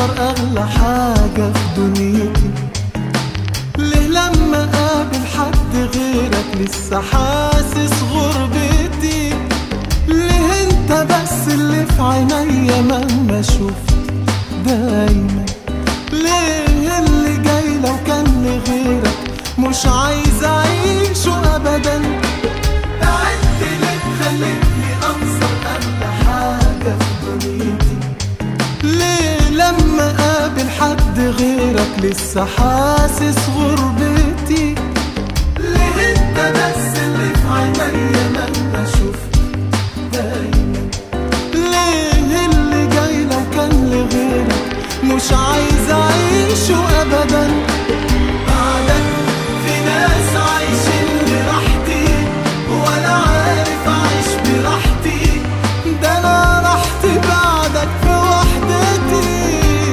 اخسر اغلى حاجة في دنيتي ليه لما اقابل حد غيرك لسه حاسس غربتي ليه انت بس اللي في عينيا مهما شفت دايما ليه اللي جاي لو كان لغيرك مش عايز اعيشه ابدا بعدت ليه خلتني انصر اغلى حاجة في دنيتي ليه لما قابل حد غيرك لسه حاسس غربتي ليه انت بس اللي في عينيا لما شفت دايما ليه اللي جاي لو كان لغيرك مش عايز اعيشه ابدا بعدك في ناس عايشين براحتي ولا عارف اعيش براحتي ده انا راحتي بعدك في وحدتي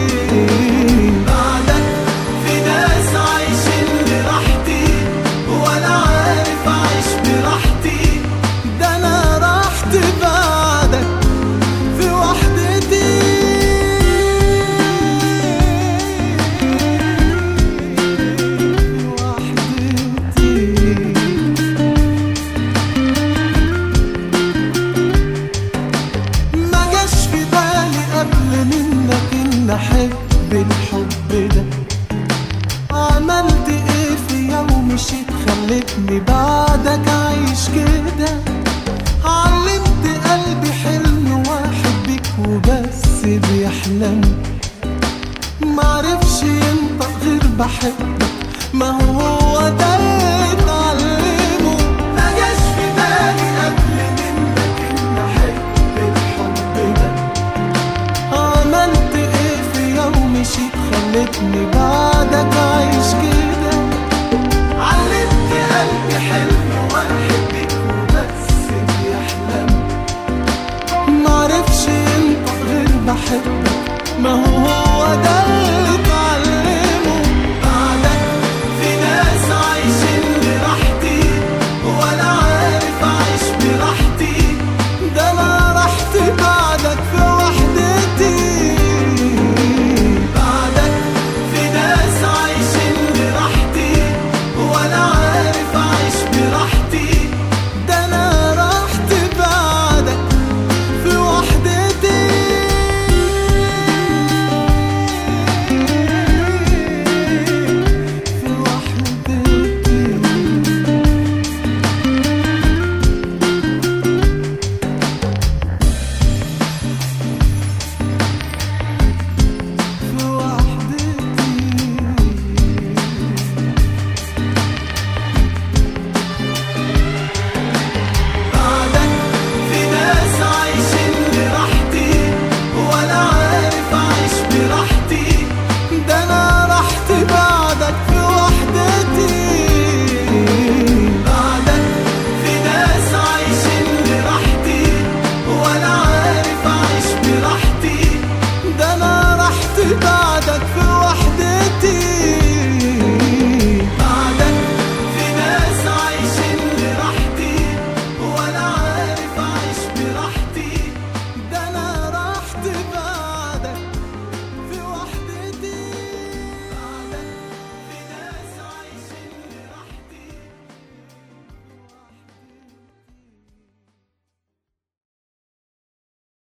بعدك في ناس عايشين براحتي ولا عارف اعيش براحتي ده انا راحتي بعدك في وحدتي وحدتي ما جاش في بالي قبل منك ان احب الحب ده عملت ايه في يوم مشيت خلتني بعدك عايش كده علمت قلبي حلم واحد بيك وبس بيحلم معرفش ينطق غير بحبك ما هو هو ده اللي اتعلمه ما جاش في بالي قبل منك ان احب الحب ده عملت ايه في يوم مشيت خلتني بعدك عايش كده علمت قلبي حلم واحد بيك وبس بيحلم معرفش ينطق غير بحبك ما هو هو ده اللي اتعلمه بعدك في ناس عايشين براحتي ولا عارف اعيش براحتي ده انا راحتي بعدك في وحدتي بعدك في ناس عايشين براحتي ولا عارف اعيش براحتي ده انا راحتي بعدك في وحدتي في وحدتي في وحدتي بعدك في ناس عايشين براحتي ولا عارف اعيش براحتي ده انا راحتي بعدك في وحدتي بعدك في ناس عايشين براحتي ولا عارف اعيش براحتي ده انا راحتي بعدك في